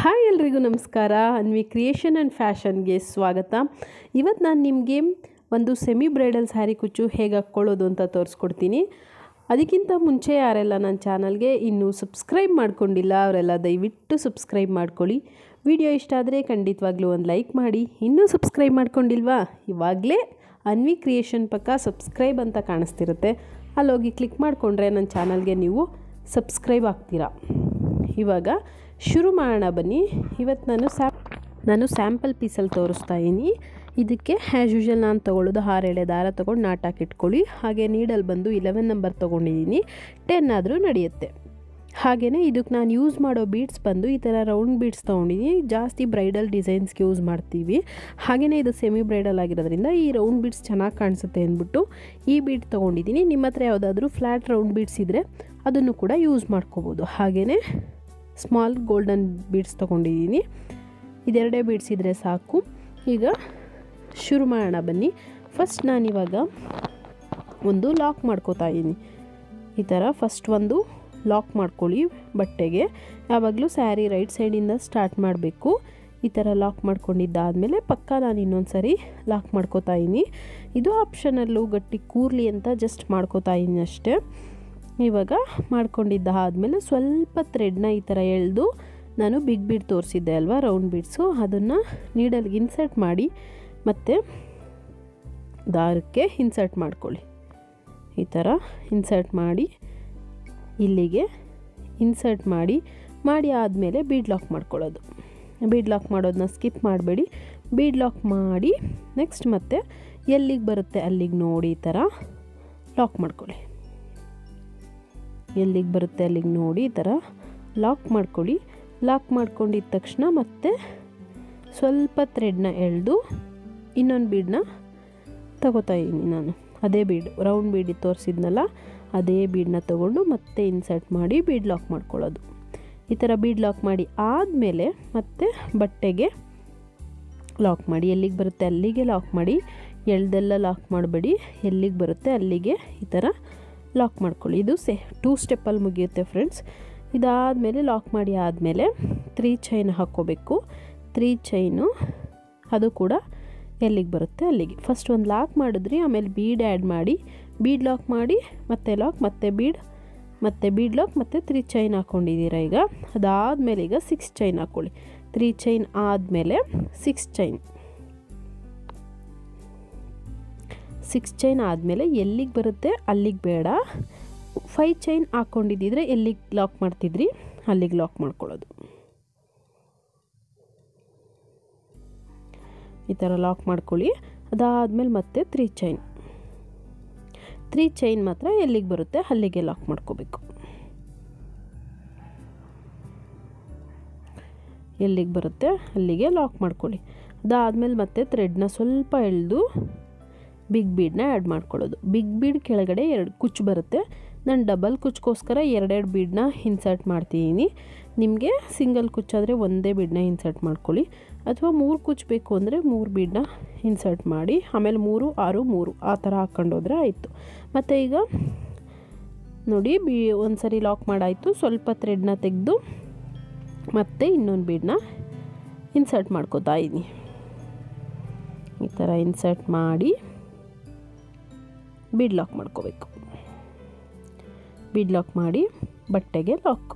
hi ಎಲ್ರಿಗೂ ನಮಸ್ಕಾರ Anvi creation and ಫ್ಯಾಷನ್ಗೆ ಸ್ವಾಗತ ಇವತ್ತು ನಾನು ನಿಮಗೆ ಒಂದು ಸೆಮಿ ಬ್ರೈಡಲ್ ಸ್ಯಾರಿ ಕುಚ್ಚು ಹೇಗೆ ಹಾಕ್ಕೊಳ್ಳೋದು ಅಂತ ತೋರಿಸ್ಕೊಡ್ತೀನಿ ಅದಕ್ಕಿಂತ ಮುಂಚೆ ಯಾರೆಲ್ಲ ನನ್ನ ಚಾನಲ್ಗೆ ಇನ್ನೂ ಸಬ್ಸ್ಕ್ರೈಬ್ ಮಾಡ್ಕೊಂಡಿಲ್ಲ ಅವರೆಲ್ಲ ದಯವಿಟ್ಟು ಸಬ್ಸ್ಕ್ರೈಬ್ ಮಾಡ್ಕೊಳ್ಳಿ ವಿಡಿಯೋ ಇಷ್ಟ ಆದರೆ ಖಂಡಿತವಾಗ್ಲೂ ಒಂದು ಲೈಕ್ ಮಾಡಿ ಇನ್ನೂ ಸಬ್ಸ್ಕ್ರೈಬ್ ಮಾಡ್ಕೊಂಡಿಲ್ವಾ ಇವಾಗಲೇ ಅನ್ವಿ ಕ್ರಿಯೇಷನ್ ಪಕ್ಕ ಸಬ್ಸ್ಕ್ರೈಬ್ ಅಂತ ಕಾಣಿಸ್ತಿರುತ್ತೆ ಅಲ್ಲೋಗಿ ಕ್ಲಿಕ್ ಮಾಡಿಕೊಂಡ್ರೆ ನನ್ನ ಚಾನಲ್ಗೆ ನೀವು ಸಬ್ಸ್ಕ್ರೈಬ್ ಆಗ್ತೀರಾ ಇವಾಗ ಶುರು ಮಾಡೋಣ ಬನ್ನಿ ಇವತ್ತು ನಾನು ಸ್ಯಾ ನಾನು ಸ್ಯಾಂಪಲ್ ಪೀಸಲ್ಲಿ ತೋರಿಸ್ತಾ ಇದ್ದೀನಿ ಇದಕ್ಕೆ ಆ್ಯಸ್ ಯೂಶಲ್ ನಾನು ತೊಗೊಳ್ಳೋದು ಆರು ಎಳೆ ದಾರ ತೊಗೊಂಡು ನಾಟಾಕಿ ಇಟ್ಕೊಳ್ಳಿ ಹಾಗೆ ನೀಡಲ್ಲಿ ಬಂದು ಇಲೆವೆನ್ ನಂಬರ್ ತೊಗೊಂಡಿದ್ದೀನಿ ಟೆನ್ ಆದರೂ ನಡೆಯುತ್ತೆ ಹಾಗೆಯೇ ಇದಕ್ಕೆ ನಾನು ಯೂಸ್ ಮಾಡೋ ಬೀಡ್ಸ್ ಬಂದು ಈ ಥರ ರೌಂಡ್ ಬೀಡ್ಸ್ ತೊಗೊಂಡಿದ್ದೀನಿ ಜಾಸ್ತಿ ಬ್ರೈಡಲ್ ಡಿಸೈನ್ಸ್ಗೆ ಯೂಸ್ ಮಾಡ್ತೀವಿ ಹಾಗೆಯೇ ಇದು ಸೆಮಿ ಬ್ರೈಡಲ್ ಆಗಿರೋದ್ರಿಂದ ಈ ರೌಂಡ್ ಬೀಡ್ಸ್ ಚೆನ್ನಾಗಿ ಕಾಣಿಸುತ್ತೆ ಅಂದ್ಬಿಟ್ಟು ಈ ಬೀಡ್ ತೊಗೊಂಡಿದ್ದೀನಿ ನಿಮ್ಮ ಹತ್ರ ಯಾವುದಾದ್ರೂ ಫ್ಲ್ಯಾಟ್ ರೌಂಡ್ ಬೀಡ್ಸ್ ಇದ್ದರೆ ಅದನ್ನು ಕೂಡ ಯೂಸ್ ಮಾಡ್ಕೋಬೋದು ಹಾಗೆಯೇ ಸ್ಮಾಲ್ ಗೋಲ್ಡನ್ ಬೀಡ್ಸ್ ತೊಗೊಂಡಿದ್ದೀನಿ ಇದೆರಡೇ ಬೀಡ್ಸ್ ಇದ್ದರೆ ಸಾಕು ಈಗ ಶುರು ಮಾಡೋಣ ಬನ್ನಿ ಫಸ್ಟ್ ನಾನಿವಾಗ ಒಂದು ಲಾಕ್ ಮಾಡ್ಕೋತಾ ಇದ್ದೀನಿ ಈ ಥರ ಫಸ್ಟ್ ಒಂದು ಲಾಕ್ ಮಾಡ್ಕೊಳ್ಳಿ ಬಟ್ಟೆಗೆ ಯಾವಾಗಲೂ ಸ್ಯಾರಿ ರೈಟ್ ಸೈಡಿಂದ ಸ್ಟಾರ್ಟ್ ಮಾಡಬೇಕು ಈ ಥರ ಲಾಕ್ ಮಾಡ್ಕೊಂಡಿದ್ದಾದಮೇಲೆ ಪಕ್ಕ ನಾನು ಇನ್ನೊಂದು ಸರಿ ಲಾಕ್ ಮಾಡ್ಕೋತಾ ಇದ್ದೀನಿ ಇದು ಆಪ್ಷನಲ್ಲು ಗಟ್ಟಿ ಕೂರ್ಲಿ ಅಂತ ಜಸ್ಟ್ ಮಾಡ್ಕೋತಾ ಇದ್ದೀನಿ ಅಷ್ಟೇ ಇವಾಗ ಮಾಡ್ಕೊಂಡಿದ್ದಾದಮೇಲೆ ಸ್ವಲ್ಪ ಥ್ರೆಡ್ನ ಈ ಥರ ಎಳೆದು ನಾನು ಬಿಗ್ ಬೀಡ್ ತೋರಿಸಿದ್ದೆ ಅಲ್ವಾ ರೌಂಡ್ ಬೀಡ್ಸು ಅದನ್ನು ನೀಡಲ್ಗೆ ಇನ್ಸರ್ಟ್ ಮಾಡಿ ಮತ್ತು ದಾರಕ್ಕೆ ಇನ್ಸರ್ಟ್ ಮಾಡ್ಕೊಳ್ಳಿ ಈ ಥರ ಇನ್ಸರ್ಟ್ ಮಾಡಿ ಇಲ್ಲಿಗೆ ಇನ್ಸರ್ಟ್ ಮಾಡಿ ಮಾಡಿ ಆದಮೇಲೆ ಬೀಡ್ ಲಾಕ್ ಮಾಡ್ಕೊಳ್ಳೋದು ಬೀಡ್ ಲಾಕ್ ಮಾಡೋದನ್ನ ಸ್ಕಿಪ್ ಮಾಡಬೇಡಿ ಬೀಡ್ ಲಾಕ್ ಮಾಡಿ ನೆಕ್ಸ್ಟ್ ಮತ್ತೆ ಎಲ್ಲಿಗೆ ಬರುತ್ತೆ ಅಲ್ಲಿಗೆ ನೋಡಿ ಈ ಥರ ಲಾಕ್ ಮಾಡ್ಕೊಳ್ಳಿ ಎಲ್ಲಿಗೆ ಬರುತ್ತೆ ಅಲ್ಲಿಗೆ ನೋಡಿ ಈ ಥರ ಲಾಕ್ ಮಾಡ್ಕೊಳ್ಳಿ ಲಾಕ್ ಮಾಡ್ಕೊಂಡಿದ್ದ ತಕ್ಷಣ ಮತ್ತೆ ಸ್ವಲ್ಪ ಥ್ರೆಡ್ನ ಎಳೆದು ಇನ್ನೊಂದು ಬೀಡನ್ನ ತಗೋತಾ ಇದ್ದೀನಿ ನಾನು ಅದೇ ಬೀಡ್ ರೌಂಡ್ ಬೀಡ್ ತೋರಿಸಿದ್ನಲ್ಲ ಅದೇ ಬೀಡನ್ನ ತೊಗೊಂಡು ಮತ್ತೆ ಇನ್ಸರ್ಟ್ ಮಾಡಿ ಬೀಡ್ ಲಾಕ್ ಮಾಡ್ಕೊಳ್ಳೋದು ಈ ಥರ ಬೀಡ್ ಲಾಕ್ ಮಾಡಿ ಆದಮೇಲೆ ಮತ್ತೆ ಬಟ್ಟೆಗೆ ಲಾಕ್ ಮಾಡಿ ಎಲ್ಲಿಗೆ ಬರುತ್ತೆ ಅಲ್ಲಿಗೆ ಲಾಕ್ ಮಾಡಿ ಎಳ್ದೆಲ್ಲ ಲಾಕ್ ಮಾಡಬೇಡಿ ಎಲ್ಲಿಗೆ ಬರುತ್ತೆ ಅಲ್ಲಿಗೆ ಈ ಥರ ಲಾಕ್ ಮಾಡ್ಕೊಳ್ಳಿ ಇದು ಸೆ ಟೂ ಸ್ಟೆಪ್ಪಲ್ಲಿ ಮುಗಿಯುತ್ತೆ ಫ್ರೆಂಡ್ಸ್ ಇದಾದಮೇಲೆ ಲಾಕ್ ಮಾಡಿ ಆದಮೇಲೆ ತ್ರೀ ಚೈನ್ ಹಾಕ್ಕೋಬೇಕು ತ್ರೀ ಚೈನು ಅದು ಕೂಡ ಎಲ್ಲಿಗೆ ಬರುತ್ತೆ ಅಲ್ಲಿಗೆ ಫಸ್ಟ್ ಒಂದು ಲಾಕ್ ಮಾಡಿದ್ರಿ ಆಮೇಲೆ ಬೀಡ್ ಆ್ಯಡ್ ಮಾಡಿ ಬೀಡ್ ಲಾಕ್ ಮಾಡಿ ಮತ್ತೆ ಲಾಕ್ ಮತ್ತೆ ಬೀಡ್ ಮತ್ತು ಬೀಡ್ ಲಾಕ್ ಮತ್ತು ತ್ರೀ ಚೈನ್ ಹಾಕ್ಕೊಂಡಿದ್ದೀರಾ ಈಗ ಅದಾದಮೇಲೆ ಈಗ ಸಿಕ್ಸ್ ಚೈನ್ ಹಾಕ್ಕೊಳ್ಳಿ ತ್ರೀ ಚೈನ್ ಆದಮೇಲೆ ಸಿಕ್ಸ್ ಚೈನ್ ಸಿಕ್ಸ್ ಚೈನ್ ಆದಮೇಲೆ ಎಲ್ಲಿಗೆ ಬರುತ್ತೆ ಅಲ್ಲಿಗೆ ಬೇಡ ಫೈ ಚೈನ್ ಹಾಕ್ಕೊಂಡಿದ್ದಿದ್ರೆ ಎಲ್ಲಿಗೆ ಲಾಕ್ ಮಾಡ್ತಿದ್ರಿ ಅಲ್ಲಿಗೆ ಲಾಕ್ ಮಾಡ್ಕೊಳ್ಳೋದು ಈ ಥರ ಲಾಕ್ ಮಾಡ್ಕೊಳ್ಳಿ ಅದಾದಮೇಲೆ ಮತ್ತೆ ತ್ರೀ ಚೈನ್ ತ್ರೀ ಚೈನ್ ಮಾತ್ರ ಎಲ್ಲಿಗೆ ಬರುತ್ತೆ ಅಲ್ಲಿಗೆ ಲಾಕ್ ಮಾಡ್ಕೋಬೇಕು ಎಲ್ಲಿಗೆ ಬರುತ್ತೆ ಅಲ್ಲಿಗೆ ಲಾಕ್ ಮಾಡ್ಕೊಳ್ಳಿ ಅದಾದಮೇಲೆ ಮತ್ತೆ ಥ್ರೆಡ್ನ ಸ್ವಲ್ಪ ಎಳೆದು ಬಿಗ್ ಬೀಡನ್ನ ಆ್ಯಡ್ ಮಾಡ್ಕೊಳ್ಳೋದು ಬಿಗ್ ಬೀಡ್ ಕೆಳಗಡೆ ಎರಡು ಕುಚ್ಚು ಬರುತ್ತೆ ನಾನು ಡಬಲ್ ಕುಚ್ಕೋಸ್ಕರ ಎರಡೆರಡು ಬೀಡನ್ನ ಇನ್ಸರ್ಟ್ ಮಾಡ್ತಿದ್ದೀನಿ ನಿಮಗೆ ಸಿಂಗಲ್ ಕುಚ್ಚಾದರೆ ಒಂದೇ ಬೀಡನ್ನ ಇನ್ಸರ್ಟ್ ಮಾಡ್ಕೊಳ್ಳಿ ಅಥವಾ ಮೂರು ಕುಚ್ಚು ಬೇಕು ಅಂದರೆ ಮೂರು ಬೀಡನ್ನ ಇನ್ಸರ್ಟ್ ಮಾಡಿ ಆಮೇಲೆ ಮೂರು ಆರು ಮೂರು ಆ ಥರ ಹಾಕ್ಕೊಂಡೋದ್ರೆ ಆಯಿತು ಮತ್ತು ಈಗ ನೋಡಿ ಬಿ ಒಂದು ಸರಿ ಲಾಕ್ ಮಾಡಾಯಿತು ಸ್ವಲ್ಪ ಥ್ರೆಡ್ನ ತೆಗೆದು ಮತ್ತೆ ಇನ್ನೊಂದು ಬೀಡನ್ನ ಇನ್ಸರ್ಟ್ ಮಾಡ್ಕೋತಾ ಇದ್ದೀನಿ ಈ ಥರ ಇನ್ಸರ್ಟ್ ಮಾಡಿ ಬೀಡ್ ಲಾಕ್ ಮಾಡ್ಕೋಬೇಕು ಬೀಡ್ ಲಾಕ್ ಮಾಡಿ ಬಟ್ಟೆಗೆ ಲಾಕ್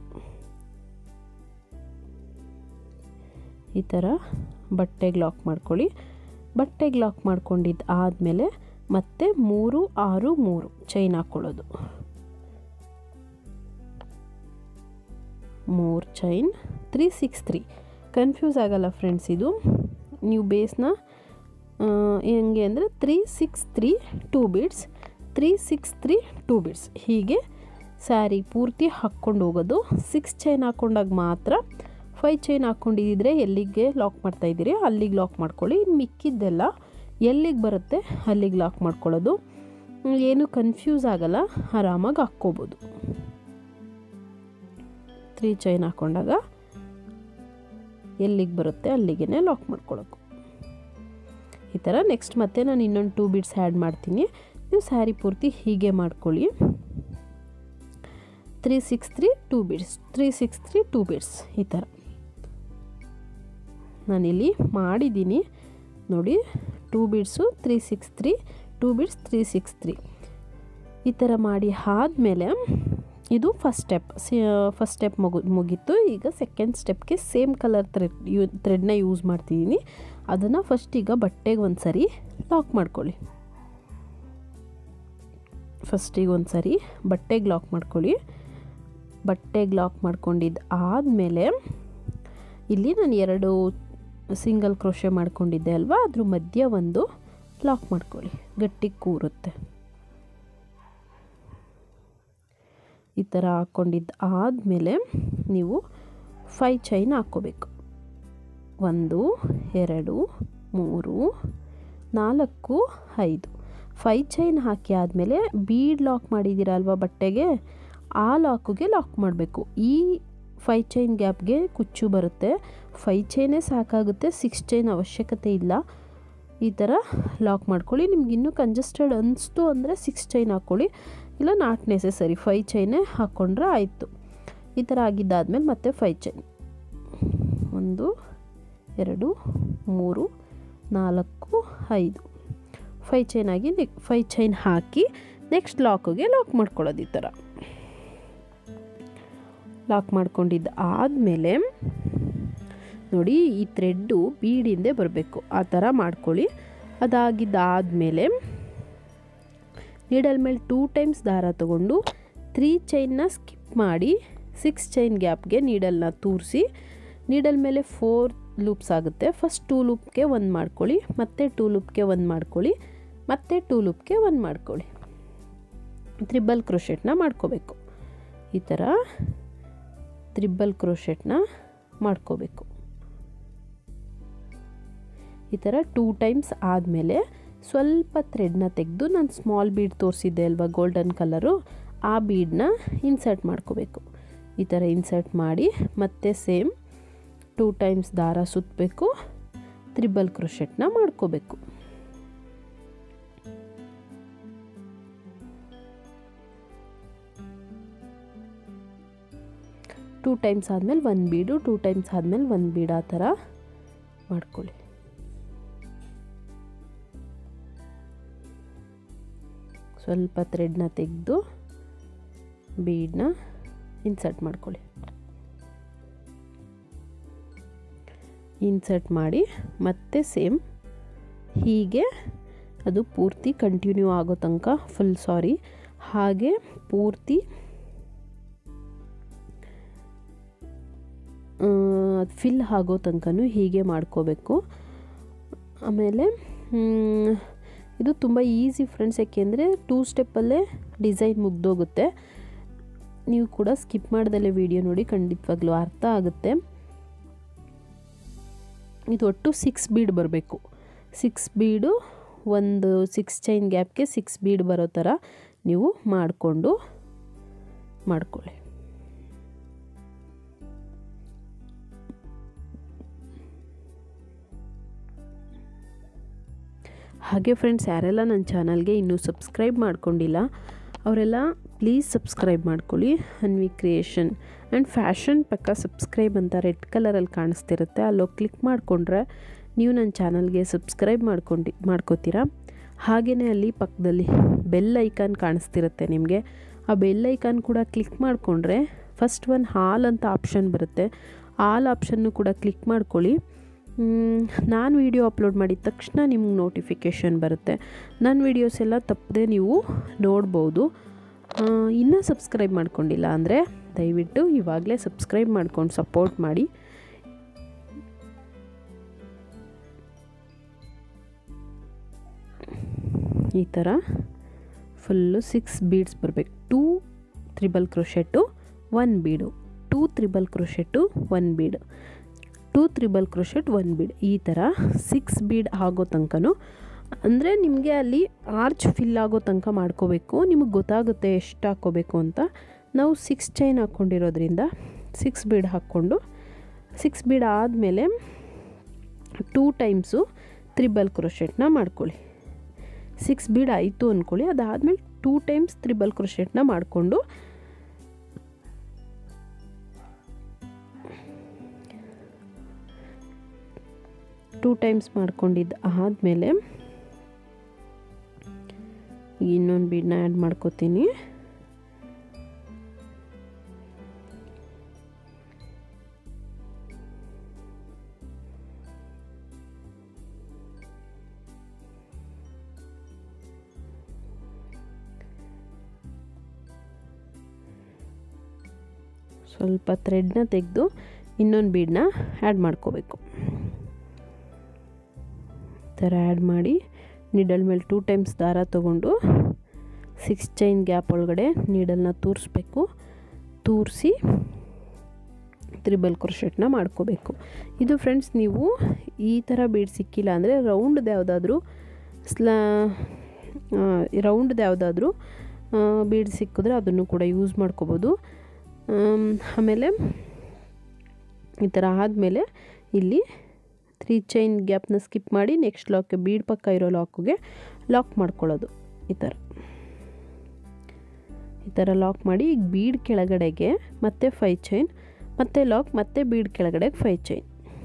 ಈ ಥರ ಬಟ್ಟೆಗೆ ಲಾಕ್ ಮಾಡ್ಕೊಳ್ಳಿ ಬಟ್ಟೆಗೆ ಲಾಕ್ ಮಾಡ್ಕೊಂಡಿದ್ದು ಆದಮೇಲೆ ಮತ್ತೆ ಮೂರು ಆರು ಮೂರು ಚೈನ್ ಹಾಕ್ಕೊಳ್ಳೋದು ಮೂರು chain three six three confuse ಆಗಲ್ಲ ಫ್ರೆಂಡ್ಸ್ ಇದು ನೀವು ಬೇಸ್ನ ಹೆಂಗೆ ಅಂದರೆ three six three two beads three six three two beads ಹೀಗೆ ಸ್ಯಾರಿ ಪೂರ್ತಿ ಹಾಕ್ಕೊಂಡು ಹೋಗೋದು ಸಿಕ್ಸ್ ಚೈನ್ ಹಾಕ್ಕೊಂಡಾಗ ಮಾತ್ರ ಫೈ ಚೈನ್ ಹಾಕ್ಕೊಂಡಿದ್ದರೆ ಎಲ್ಲಿಗೆ ಲಾಕ್ ಮಾಡ್ತಾಯಿದ್ದೀರಿ ಅಲ್ಲಿಗೆ ಲಾಕ್ ಮಾಡ್ಕೊಳ್ಳಿ ಇನ್ನು ಮಿಕ್ಕಿದ್ದೆಲ್ಲ ಎಲ್ಲಿಗೆ ಬರುತ್ತೆ ಅಲ್ಲಿಗೆ ಲಾಕ್ ಮಾಡ್ಕೊಳ್ಳೋದು ಏನು ಕನ್ಫ್ಯೂಸ್ ಆಗಲ್ಲ ಆರಾಮಾಗಿ ಹಾಕ್ಕೋಬೋದು ತ್ರೀ ಚೈನ್ ಹಾಕ್ಕೊಂಡಾಗ ಎಲ್ಲಿಗೆ ಬರುತ್ತೆ ಅಲ್ಲಿಗೆ ಲಾಕ್ ಮಾಡ್ಕೊಳ್ಳೋಕು ಈ ಥರ ನೆಕ್ಸ್ಟ್ ಮತ್ತೆ ನಾನು ಇನ್ನೊಂದು ಟೂ ಬೀಡ್ಸ್ ಆ್ಯಡ್ ಮಾಡ್ತೀನಿ ನೀವು ಸ್ಯಾರಿ ಪೂರ್ತಿ ಹೀಗೆ ಮಾಡ್ಕೊಳ್ಳಿ three six three two beads three six three two beads ಈ ಥರ ನಾನಿಲ್ಲಿ ಮಾಡಿದ್ದೀನಿ ನೋಡಿ two beads three six three two beads three six three ಈ ಥರ ಮಾಡಿ ಆದಮೇಲೆ ಇದು ಫಸ್ಟ್ ಸ್ಟೆಪ್ ಫಸ್ಟ್ ಸ್ಟೆಪ್ ಮುಗು ಮುಗೀತು ಈಗ ಸೆಕೆಂಡ್ ಸ್ಟೆಪ್ಗೆ ಸೇಮ್ ಕಲರ್ ಥ್ರೆಡ್ ಯೂ ಥ್ರೆಡ್ನ ಯೂಸ್ ಮಾಡ್ತಿದ್ದೀನಿ ಅದನ್ನು ಫಸ್ಟ್ ಈಗ ಬಟ್ಟೆಗೆ ಒಂದು ಸರಿ ಲಾಕ್ ಮಾಡ್ಕೊಳ್ಳಿ ಫಸ್ಟಿಗೆ ಒಂದು ಸರಿ ಬಟ್ಟೆಗೆ ಲಾಕ್ ಮಾಡ್ಕೊಳ್ಳಿ ಬಟ್ಟೆಗೆ ಲಾಕ್ ಮಾಡ್ಕೊಂಡಿದ್ದು ಆದಮೇಲೆ ಇಲ್ಲಿ ನಾನು ಎರಡು ಸಿಂಗಲ್ ಕ್ರೋಶೆ ಮಾಡ್ಕೊಂಡಿದ್ದೆ ಅಲ್ವಾ ಅದ್ರ ಮಧ್ಯ ಒಂದು ಲಾಕ್ ಮಾಡ್ಕೊಳ್ಳಿ ಗಟ್ಟಿಗೆ ಕೂರುತ್ತೆ ಈ ಥರ ಹಾಕ್ಕೊಂಡಿದ್ದು ಆದಮೇಲೆ ನೀವು ಫೈ ಚೈನ್ ಹಾಕ್ಕೋಬೇಕು ಒಂದು ಎರಡು ಮೂರು ನಾಲ್ಕು ಐದು ಫೈ ಚೈನ್ ಹಾಕಿ ಆದಮೇಲೆ ಬೀಡ್ ಲಾಕ್ ಮಾಡಿದ್ದೀರ ಅಲ್ವಾ ಬಟ್ಟೆಗೆ ಆ ಲಾಕಿಗೆ ಲಾಕ್ ಮಾಡಬೇಕು ಈ ಫೈ ಚೈನ್ ಗ್ಯಾಪ್ಗೆ ಕುಚ್ಚು ಬರುತ್ತೆ ಫೈ ಚೈನೇ ಸಾಕಾಗುತ್ತೆ ಸಿಕ್ಸ್ ಚೈನ್ ಅವಶ್ಯಕತೆ ಇಲ್ಲ ಈ ಥರ ಲಾಕ್ ಮಾಡ್ಕೊಳ್ಳಿ ನಿಮ್ಗೆ ಇನ್ನೂ ಕಂಜೆಸ್ಟೆಡ್ ಅನಿಸ್ತು ಅಂದರೆ ಸಿಕ್ಸ್ ಚೈನ್ ಹಾಕ್ಕೊಳ್ಳಿ ಇಲ್ಲ ನಾಟ್ ನೆಸೆಸರಿ ಫೈ ಚೈನೇ ಹಾಕ್ಕೊಂಡ್ರೆ ಆಯಿತು ಈ ಥರ ಆಗಿದ್ದಾದಮೇಲೆ ಮತ್ತೆ ಫೈ ಚೈನ್ ಒಂದು ಎರಡು ಮೂರು ನಾಲ್ಕು ಐದು ಫೈ ಚೈನ್ ಆಗಿ ಫೈ ಚೈನ್ ಹಾಕಿ ನೆಕ್ಸ್ಟ್ ಲಾಕಿಗೆ ಲಾಕ್ ಮಾಡ್ಕೊಳ್ಳೋದು ಈ ಥರ ಲಾಕ್ ಮಾಡ್ಕೊಂಡಿದ್ದು ಆದಮೇಲೆ ನೋಡಿ ಈ ಥ್ರೆಡ್ಡು ಬೀಡಿಂದೆ ಬರಬೇಕು ಆ ಥರ ಮಾಡ್ಕೊಳ್ಳಿ ಅದಾಗಿದ್ದಾದಮೇಲೆ ನೀಡಲ್ ಮೇಲೆ ಟೂ ಟೈಮ್ಸ್ ದಾರ ತಗೊಂಡು ತ್ರೀ ಚೈನ್ನ ಸ್ಕಿಪ್ ಮಾಡಿ ಸಿಕ್ಸ್ ಚೈನ್ ಗ್ಯಾಪ್ಗೆ ನೀಡಲ್ನ ತೂರಿಸಿ ನೀಡಲ್ ಮೇಲೆ ಫೋರ್ ಲೂಪ್ಸ್ ಆಗುತ್ತೆ ಫಸ್ಟ್ ಟೂ ಲೂಪ್ಗೆ ಒಂದು ಮಾಡ್ಕೊಳ್ಳಿ ಮತ್ತೆ ಟೂ ಲೂಪ್ಗೆ ಒಂದು ಮಾಡ್ಕೊಳ್ಳಿ ಮತ್ತೆ ಟೂ ಲೂಪ್ಗೆ ಒಂದು ಮಾಡ್ಕೊಳ್ಳಿ ತ್ರಿಬಲ್ ಕ್ರೋಶೆಟ್ನ ಮಾಡ್ಕೋಬೇಕು ಈ ಥರ ತ್ರಿಬಲ್ ಕ್ರೋಶೆಟ್ನ ಮಾಡ್ಕೋಬೇಕು ಈ ಥರ ಟೂ ಟೈಮ್ಸ್ ಆದಮೇಲೆ ಸ್ವಲ್ಪ ಥ್ರೆಡ್ನ ತೆಗೆದು ನಾನು ಸ್ಮಾಲ್ ಬೀಡ್ ತೋರಿಸಿದ್ದೆ ಅಲ್ವಾ ಗೋಲ್ಡನ್ ಕಲರು ಆ ಬೀಡನ್ನ ಇನ್ಸರ್ಟ್ ಮಾಡ್ಕೋಬೇಕು ಈ ಥರ ಇನ್ಸರ್ಟ್ ಮಾಡಿ ಮತ್ತೆ ಸೇಮ್ ಟೂ ಟೈಮ್ಸ್ ದಾರ ಸುತ್ತಬೇಕು ತ್ರಿಬಲ್ ಕ್ರೋಶೆಟ್ನ ಮಾಡ್ಕೋಬೇಕು ಟೂ ಟೈಮ್ಸ್ ಆದಮೇಲೆ ಒಂದು ಬೀಡು ಟೂ ಟೈಮ್ಸ್ ಆದಮೇಲೆ ಒಂದು ಬೀಡ್ ಆ ಥರ ಮಾಡ್ಕೊಳ್ಳಿ ಸ್ವಲ್ಪ ಥ್ರೆಡ್ನ ತೆಗೆದು ಬೀಡನ್ನ ಇನ್ಸರ್ಟ್ ಮಾಡ್ಕೊಳ್ಳಿ ಇನ್ಸರ್ಟ್ ಮಾಡಿ ಮತ್ತೆ ಸೇಮ್ ಹೀಗೆ ಅದು ಪೂರ್ತಿ ಕಂಟಿನ್ಯೂ ಆಗೋ ತನಕ ಫುಲ್ ಸಾರಿ ಹಾಗೆ ಪೂರ್ತಿ ಅದು ಫಿಲ್ ಆಗೋ ತನಕನೂ ಹೀಗೆ ಮಾಡ್ಕೋಬೇಕು ಆಮೇಲೆ ಇದು ತುಂಬ ಈಸಿ ಫ್ರೆಂಡ್ಸ್ ಯಾಕೆಂದರೆ ಟೂ ಸ್ಟೆಪ್ಪಲ್ಲೇ ಡಿಸೈನ್ ಮುಗ್ದೋಗುತ್ತೆ ನೀವು ಕೂಡ ಸ್ಕಿಪ್ ಮಾಡ್ದಲ್ಲೇ ವಿಡಿಯೋ ನೋಡಿ ಖಂಡಿತವಾಗ್ಲೂ ಅರ್ಥ ಆಗುತ್ತೆ ಇದು ಒಟ್ಟು ಸಿಕ್ಸ್ ಬೀಡ್ ಬರಬೇಕು ಸಿಕ್ಸ್ ಬೀಡು ಒಂದು ಸಿಕ್ಸ್ ಚೈನ್ ಗ್ಯಾಪ್ಗೆ ಸಿಕ್ಸ್ ಬೀಡ್ ಬರೋ ಥರ ನೀವು ಮಾಡಿಕೊಂಡು ಮಾಡ್ಕೊಳ್ಳಿ ಹಾಗೆ ಫ್ರೆಂಡ್ಸ್ ಯಾರೆಲ್ಲ ನನ್ನ ಚಾನಲ್ಗೆ ಇನ್ನೂ ಸಬ್ಸ್ಕ್ರೈಬ್ ಮಾಡ್ಕೊಂಡಿಲ್ಲ ಅವರೆಲ್ಲ ಪ್ಲೀಸ್ ಸಬ್ಸ್ಕ್ರೈಬ್ ಮಾಡ್ಕೊಳ್ಳಿ ಅನ್ವಿ ಕ್ರಿಯೇಷನ್ ಆ್ಯಂಡ್ ಫ್ಯಾಷನ್ ಪಕ್ಕ ಸಬ್ಸ್ಕ್ರೈಬ್ ಅಂತ ರೆಡ್ ಕಲರಲ್ಲಿ ಕಾಣಿಸ್ತಿರುತ್ತೆ ಅಲ್ಲೋಗಿ ಕ್ಲಿಕ್ ಮಾಡಿಕೊಂಡ್ರೆ ನೀವು ನನ್ನ ಚಾನಲ್ಗೆ ಸಬ್ಸ್ಕ್ರೈಬ್ ಮಾಡ್ಕೊಂಡು ಮಾಡ್ಕೋತೀರಾ ಹಾಗೆಯೇ ಅಲ್ಲಿ ಪಕ್ಕದಲ್ಲಿ ಬೆಲ್ ಐಕಾನ್ ಕಾಣಿಸ್ತಿರುತ್ತೆ ನಿಮಗೆ ಆ ಬೆಲ್ ಐಕಾನ್ ಕೂಡ ಕ್ಲಿಕ್ ಮಾಡಿಕೊಂಡ್ರೆ ಫಸ್ಟ್ ಒನ್ ಹಾಲ್ ಅಂತ ಆಪ್ಷನ್ ಬರುತ್ತೆ ಆಲ್ ಆಪ್ಷನ್ನು ಕೂಡ ಕ್ಲಿಕ್ ಮಾಡ್ಕೊಳ್ಳಿ ನಾನು ವೀಡಿಯೋ ಅಪ್ಲೋಡ್ ಮಾಡಿದ ತಕ್ಷಣ ನಿಮ್ಗೆ ನೋಟಿಫಿಕೇಷನ್ ಬರುತ್ತೆ ನನ್ನ ವೀಡಿಯೋಸ್ ಎಲ್ಲ ತಪ್ಪದೆ ನೀವು ನೋಡ್ಬೋದು ಇನ್ನೂ ಸಬ್ಸ್ಕ್ರೈಬ್ ಮಾಡ್ಕೊಂಡಿಲ್ಲ ಅಂದರೆ ದಯವಿಟ್ಟು ಇವಾಗಲೇ ಸಬ್ಸ್ಕ್ರೈಬ್ ಮಾಡ್ಕೊಂಡು ಸಪೋರ್ಟ್ ಮಾಡಿ ಈ ಥರ ಫುಲ್ಲು ಸಿಕ್ಸ್ ಬೀಡ್ಸ್ ಬರಬೇಕು two triple crochet one bead two triple crochet one bead two triple crochet one bead ಈ ಥರ ಸಿಕ್ಸ್ ಬೀಡ್ ಆಗೋ ತನಕನೂ ಅಂದರೆ ನಿಮಗೆ ಅಲ್ಲಿ ಆರ್ಚ್ ಫಿಲ್ ಆಗೋ ತನಕ ಮಾಡ್ಕೋಬೇಕು ನಿಮಗೆ ಗೊತ್ತಾಗುತ್ತೆ ಎಷ್ಟು ಹಾಕ್ಕೋಬೇಕು ಅಂತ ನಾವು ಸಿಕ್ಸ್ ಚೈನ್ ಹಾಕ್ಕೊಂಡಿರೋದ್ರಿಂದ ಸಿಕ್ಸ್ ಬೀಡ್ ಹಾಕ್ಕೊಂಡು ಸಿಕ್ಸ್ ಬೀಡ್ ಆದಮೇಲೆ ಟೂ ಟೈಮ್ಸು ತ್ರಿಬಲ್ ಕ್ರೋಶೆಟ್ನ ಮಾಡ್ಕೊಳ್ಳಿ ಸಿಕ್ಸ್ ಬೀಡ್ ಆಯಿತು ಅಂದ್ಕೊಳ್ಳಿ ಅದಾದಮೇಲೆ ಟೂ ಟೈಮ್ಸ್ ತ್ರಿಬಲ್ ಕ್ರೋಶೆಟ್ನ ಮಾಡಿಕೊಂಡು ಟೂ ಟೈಮ್ಸ್ ಮಾಡ್ಕೊಂಡಿದ್ದು ಆದಮೇಲೆ ಇನ್ನೊಂದು ಬೀಡನ್ನ ಆ್ಯಡ್ ಮಾಡ್ಕೋತೀನಿ ಸ್ವಲ್ಪ ಥ್ರೆಡ್ನ ತೆಗೆದು ಇನ್ನೊಂದು ಬೀಡನ್ನ ಆ್ಯಡ್ ಮಾಡ್ಕೋಬೇಕು ಈ ಥರ ಆ್ಯಡ್ ಮಾಡಿ ನೀಡಲ್ ಮೇಲೆ ಟೂ ಟೈಮ್ಸ್ ದಾರ ತೊಗೊಂಡು ಸಿಕ್ಸ್ ಚೈನ್ ಗ್ಯಾಪ್ ಒಳಗಡೆ ನೀಡಲ್ನ ತೂರಿಸ್ಬೇಕು ತೂರಿಸಿ ತ್ರಿಬಲ್ ಕ್ರೋಶೆಟ್ನ ಮಾಡ್ಕೋಬೇಕು ಇದು ಫ್ರೆಂಡ್ಸ್ ನೀವು ಈ ಥರ ಬೀಡ್ ಸಿಕ್ಕಿಲ್ಲ ಅಂದರೆ ರೌಂಡ್ದು ಯಾವುದಾದ್ರೂ ಸ್ಲಾ ರೌಂಡ್ದು ಯಾವುದಾದ್ರೂ ಬೀಡ್ ಸಿಕ್ಕಿದ್ರೆ ಅದನ್ನು ಕೂಡ ಯೂಸ್ ಮಾಡ್ಕೋಬೋದು ಆಮೇಲೆ ಈ ಥರ ಆದಮೇಲೆ ಇಲ್ಲಿ ತ್ರೀ ಚೈನ್ ಗ್ಯಾಪ್ನ ಸ್ಕಿಪ್ ಮಾಡಿ ನೆಕ್ಸ್ಟ್ ಲಾಕ್ಗೆ ಬೀಡ್ ಪಕ್ಕ ಇರೋ ಲಾಕ್ಗೆ ಲಾಕ್ ಮಾಡ್ಕೊಳ್ಳೋದು ಈ ಥರ ಈ ಥರ ಲಾಕ್ ಮಾಡಿ ಈಗ ಬೀಡ್ ಕೆಳಗಡೆಗೆ ಮತ್ತೆ ಫೈ ಚೈನ್ ಮತ್ತೆ ಲಾಕ್ ಮತ್ತೆ ಬೀಡ್ ಕೆಳಗಡೆಗೆ ಫೈ ಚೈನ್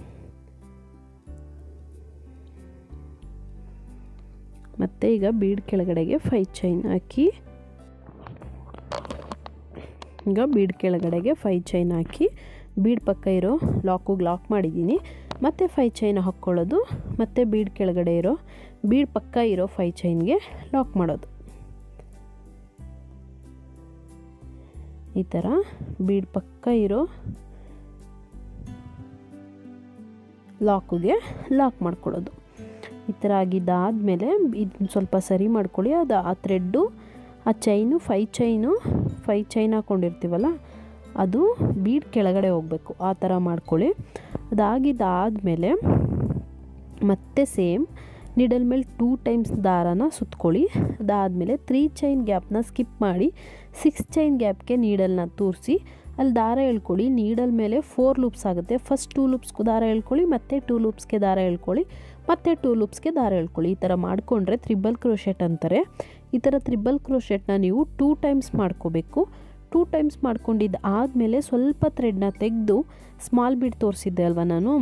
ಮತ್ತೆ ಈಗ ಬೀಡ್ ಕೆಳಗಡೆಗೆ ಫೈ ಚೈನ್ ಹಾಕಿ ಈಗ ಬೀಡ್ ಕೆಳಗಡೆಗೆ ಫೈ ಚೈನ್ ಹಾಕಿ ಬೀಡ್ ಪಕ್ಕ ಇರೋ ಲಾಕಿಗೆ ಲಾಕ್ ಮಾಡಿದ್ದೀನಿ ಮತ್ತೆ ಫೈ ಚೈನ್ ಹಾಕ್ಕೊಳ್ಳೋದು ಮತ್ತು ಬೀಡ್ ಕೆಳಗಡೆ ಇರೋ ಬೀಡ್ ಪಕ್ಕ ಇರೋ ಫೈ ಚೈನ್ಗೆ ಲಾಕ್ ಮಾಡೋದು ಈ ಥರ ಬೀಡ್ ಪಕ್ಕ ಇರೋ ಲಾಕಿಗೆ ಲಾಕ್ ಮಾಡ್ಕೊಳ್ಳೋದು ಈ ಥರ ಆಗಿದ್ದಾದಮೇಲೆ ಇದನ್ನ ಸ್ವಲ್ಪ ಸರಿ ಮಾಡ್ಕೊಳ್ಳಿ ಅದು ಆ ಥ್ರೆಡ್ಡು ಆ chain five chain five chain ಹಾಕ್ಕೊಂಡಿರ್ತೀವಲ್ಲ ಅದು ಬೀಡ್ ಕೆಳಗಡೆ ಹೋಗಬೇಕು ಆ ಥರ ಮಾಡ್ಕೊಳ್ಳಿ ಅದಾಗಿದ್ದಾದಮೇಲೆ ಮತ್ತೆ ಸೇಮ್ ನಿಡಲ್ ಮೇಲೆ ಟೂ ಟೈಮ್ಸ್ ದಾರನ ಸುತ್ಕೊಳ್ಳಿ ಅದಾದಮೇಲೆ ತ್ರೀ ಚೈನ್ ಗ್ಯಾಪ್ನ ಸ್ಕಿಪ್ ಮಾಡಿ ಸಿಕ್ಸ್ ಚೈನ್ ಗ್ಯಾಪ್ಗೆ ನೀಡಲ್ನ ತೂರಿಸಿ ಅಲ್ಲಿ ದಾರ ಎಳ್ಕೊಳ್ಳಿ ನೀಡಲ್ ಮೇಲೆ ಫೋರ್ ಲೂಪ್ಸ್ ಆಗುತ್ತೆ ಫಸ್ಟ್ ಟೂ ಲೂಪ್ಸ್ಗೂ ದಾರ ಎಳ್ಕೊಳ್ಳಿ ಮತ್ತೆ ಟೂ ಲೂಪ್ಸ್ಗೆ ದಾರ ಎಳ್ಕೊಳ್ಳಿ ಮತ್ತೆ ಟೂ ಲೂಪ್ಸ್ಗೆ ದಾರ ಎಳ್ಕೊಳ್ಳಿ ಈ ಥರ ಮಾಡಿಕೊಂಡ್ರೆ ತ್ರಿಬಲ್ ಕ್ರೋಶೆಟ್ ಅಂತಾರೆ ಈ ಥರ ತ್ರಿಬಲ್ ಕ್ರೋಶೆಟ್ನ ನೀವು ಟೂ ಟೈಮ್ಸ್ ಮಾಡ್ಕೋಬೇಕು ಟೂ ಟೈಮ್ಸ್ ಮಾಡ್ಕೊಂಡಿದ್ದು ಆದಮೇಲೆ ಸ್ವಲ್ಪ ಥ್ರೆಡ್ನ ತೆಗೆದು ಸ್ಮಾಲ್ ಬೀಡ್ ತೋರಿಸಿದ್ದೆ ಅಲ್ವಾ ನಾನು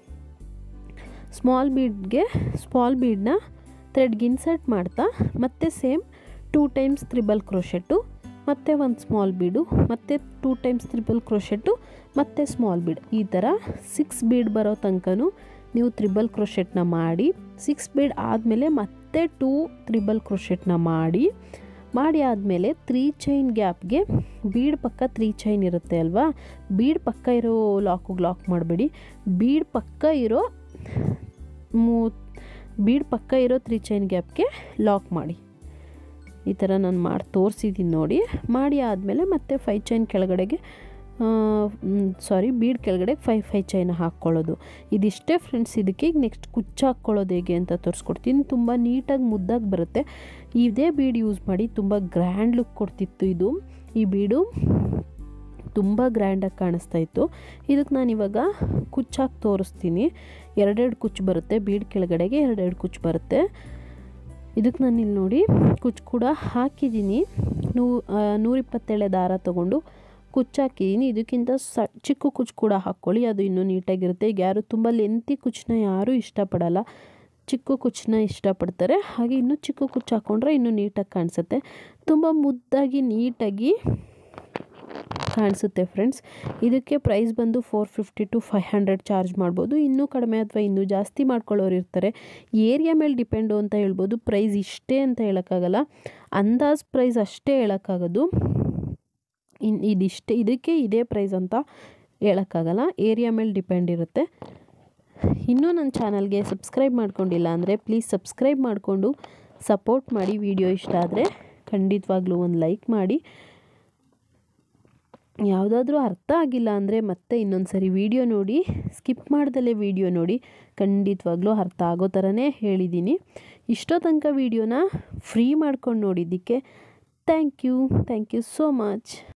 ಸ್ಮಾಲ್ ಬೀಡ್ಗೆ ಸ್ಮಾಲ್ ಬೀಡನ್ನ ಥ್ರೆಡ್ಗೆ ಇನ್ಸರ್ಟ್ ಮಾಡ್ತಾ ಮತ್ತೆ same two times triple crochet ಮತ್ತೆ ಒಂದು ಸ್ಮಾಲ್ ಬೀಡು ಮತ್ತೆ ಟೂ ಟೈಮ್ಸ್ ತ್ರಿಬಲ್ ಕ್ರೋಶೆಟ್ಟು ಮತ್ತೆ ಸ್ಮಾಲ್ ಬೀಡ್ ಈ ಥರ ಸಿಕ್ಸ್ ಬೀಡ್ ಬರೋ ತನಕನೂ ನೀವು ತ್ರಿಬಲ್ ಕ್ರೋಶೆಟ್ನ ಮಾಡಿ ಸಿಕ್ಸ್ ಬೀಡ್ ಆದಮೇಲೆ ಮತ್ತೆ ಟೂ ತ್ರಿಬಲ್ ಕ್ರೋಶೆಟ್ನ ಮಾಡಿ ಮಾಡಿ ಆದಮೇಲೆ ತ್ರೀ ಚೈನ್ ಗ್ಯಾಪ್ಗೆ ಬೀಡ್ ಪಕ್ಕ ತ್ರೀ ಚೈನ್ ಇರುತ್ತೆ ಅಲ್ವಾ ಬೀಡ್ ಪಕ್ಕ ಇರೋ ಲಾಕಿಗೆ ಲಾಕ್ ಮಾಡಬೇಡಿ ಬೀಡ್ ಪಕ್ಕ ಇರೋ ಮೂ ಬೀಡ್ ಪಕ್ಕ ಇರೋ ತ್ರೀ ಚೈನ್ ಗ್ಯಾಪ್ಗೆ ಲಾಕ್ ಮಾಡಿ ಈ ಥರ ನಾನು ಮಾಡಿ ತೋರಿಸಿದ್ದೀನಿ ನೋಡಿ ಮಾಡಿ ಆದಮೇಲೆ ಮತ್ತೆ ಫೈ ಚೈನ್ ಕೆಳಗಡೆಗೆ ಸಾರಿ ಬೀಡ್ ಕೆಳಗಡೆ ಫೈ ಫೈ ಚೈನ್ ಹಾಕ್ಕೊಳ್ಳೋದು ಇದಿಷ್ಟೇ ಫ್ರೆಂಡ್ಸ್ ಇದಕ್ಕೆ ಈಗ ನೆಕ್ಸ್ಟ್ ಕುಚ್ಚು ಹಾಕ್ಕೊಳ್ಳೋದು ಹೇಗೆ ಅಂತ ತೋರಿಸ್ಕೊಡ್ತೀನಿ ತುಂಬ ನೀಟಾಗಿ ಮುದ್ದಾಗಿ ಬರುತ್ತೆ ಇದೇ ಬೀಡ್ ಯೂಸ್ ಮಾಡಿ ತುಂಬ ಗ್ರ್ಯಾಂಡ್ ಲುಕ್ ಕೊಡ್ತಿತ್ತು ಇದು ಈ ಬೀಡು ತುಂಬ ಗ್ರ್ಯಾಂಡಾಗಿ ಕಾಣಿಸ್ತಾ ಇತ್ತು ಇದಕ್ಕೆ ನಾನು ಇವಾಗ ಕುಚ್ಚಾಕಿ ತೋರಿಸ್ತೀನಿ ಎರಡೆರಡು ಕುಚ್ಚು ಬರುತ್ತೆ ಬೀಡ್ ಕೆಳಗಡೆಗೆ ಎರಡೆರಡು ಕುಚ್ಚು ಬರುತ್ತೆ ಇದಕ್ಕೆ ನಾನು ಇಲ್ಲಿ ನೋಡಿ ಕುಚ್ಚು ಕೂಡ ಹಾಕಿದ್ದೀನಿ ನೂ ನೂರಿಪ್ಪತ್ತೇಳೆ ದಾರ ತೊಗೊಂಡು ಕುಚ್ಚು ಹಾಕಿದ್ದೀನಿ ಇದಕ್ಕಿಂತ ಸ ಚಿಕ್ಕ ಕುಚ್ಚು ಕೂಡ ಹಾಕ್ಕೊಳ್ಳಿ ಅದು ಇನ್ನೂ ನೀಟಾಗಿರುತ್ತೆ ಈಗ ಯಾರು ತುಂಬ ಲೆಂತಿ ಕುಚ್ಚನ್ನ ಯಾರೂ ಇಷ್ಟಪಡಲ್ಲ ಚಿಕ್ಕ ಕುಚ್ಚನ್ನ ಇಷ್ಟಪಡ್ತಾರೆ ಹಾಗೆ ಇನ್ನೂ ಚಿಕ್ಕ ಕುಚ್ಚು ಹಾಕ್ಕೊಂಡ್ರೆ ಇನ್ನೂ ನೀಟಾಗಿ ಕಾಣಿಸುತ್ತೆ ತುಂಬ ಮುದ್ದಾಗಿ ನೀಟಾಗಿ ಕಾಣಿಸುತ್ತೆ ಫ್ರೆಂಡ್ಸ್ ಇದಕ್ಕೆ ಪ್ರೈಸ್ ಬಂದು four fifty to five hundred charge ಮಾಡ್ಬೋದು ಇನ್ನೂ ಕಡಿಮೆ ಅಥವಾ ಇನ್ನೂ ಜಾಸ್ತಿ ಮಾಡ್ಕೊಳ್ಳೋರು ಇರ್ತಾರೆ ಏರಿಯಾ ಮೇಲೆ ಡಿಪೆಂಡು ಅಂತ ಹೇಳ್ಬೋದು ಪ್ರೈಸ್ ಇಷ್ಟೇ ಅಂತ ಹೇಳೋಕ್ಕಾಗಲ್ಲ ಅಂದಾಜು ಪ್ರೈಸ್ ಅಷ್ಟೇ ಹೇಳೋಕ್ಕಾಗೋದು ಇನ್ ಇದಿಷ್ಟೇ ಇದಕ್ಕೆ ಇದೇ ಪ್ರೈಸ್ ಅಂತ ಹೇಳೋಕ್ಕಾಗಲ್ಲ ಏರಿಯಾ ಮೇಲೆ ಡಿಪೆಂಡ್ ಇರುತ್ತೆ ಇನ್ನೂ ನನ್ನ ಚಾನಲ್ಗೆ ಸಬ್ಸ್ಕ್ರೈಬ್ ಮಾಡ್ಕೊಂಡಿಲ್ಲ ಅಂದರೆ ಪ್ಲೀಸ್ ಸಬ್ಸ್ಕ್ರೈಬ್ ಮಾಡಿಕೊಂಡು ಸಪೋರ್ಟ್ ಮಾಡಿ ವಿಡಿಯೋ ಇಷ್ಟ ಆದರೆ ಖಂಡಿತವಾಗ್ಲೂ ಒಂದು ಲೈಕ್ ಮಾಡಿ ಯಾವುದಾದ್ರೂ ಅರ್ಥ ಆಗಿಲ್ಲ ಅಂದರೆ ಮತ್ತೆ ಇನ್ನೊಂದು ಸರಿ ವಿಡಿಯೋ ನೋಡಿ ಸ್ಕಿಪ್ ಮಾಡ್ದಲೇ ವಿಡಿಯೋ ನೋಡಿ ಖಂಡಿತವಾಗ್ಲೂ ಅರ್ಥ ಆಗೋ ಥರನೇ ಹೇಳಿದ್ದೀನಿ ಇಷ್ಟೋ ತನಕ ವಿಡಿಯೋನ ಫ್ರೀ ಮಾಡ್ಕೊಂಡು ನೋಡಿದ್ದಕ್ಕೆ thank you thank you so much